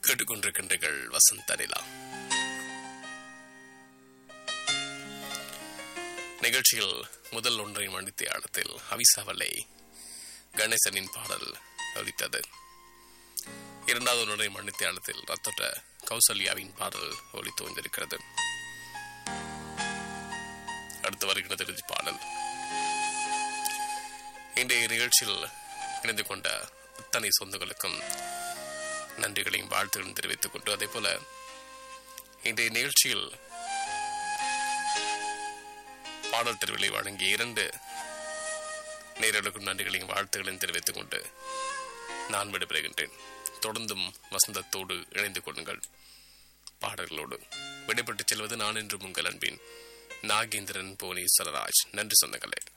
கேட்டுக்கொண்டிருக்கின்றீர்கள் வசந்த நிலா நிகழ்ச்சியில் முதல் ஒன்றை மணித்திய ஆழத்தில் ஹவிசாவலை கணேசனின் பாடல் ஒலித்தது இரண்டாவது ஒன்றை மணித்திய ஆழத்தில் ரத்தொட்ட கௌசல்யாவின் பாடல் ஒலித்து வந்திருக்கிறது அடுத்து வருகிறது இறுதி பாடல் இன்றைய நிகழ்ச்சியில் இணைந்து கொண்ட அத்தனை சொந்தங்களுக்கும் நன்றிகளையும் வாழ்த்துகளையும் தெரிவித்துக் கொண்டு அதே போல இன்றைய நிகழ்ச்சியில் பாடல் தெரிவிலை வழங்கிய இரண்டு நேரலுக்கும் நன்றிகளையும் வாழ்த்துகளையும் தெரிவித்துக் கொண்டு நான் விடைபெறுகின்றேன் தொடர்ந்தும் வசந்தத்தோடு இணைந்து கொள்ளுங்கள் பாடல்களோடு விடைபெற்றுச் செல்வது நான் என்றும் உங்கள் அன்பின் நாகேந்திரன் புவனேஸ்வரராஜ் நன்றி சொந்தங்களே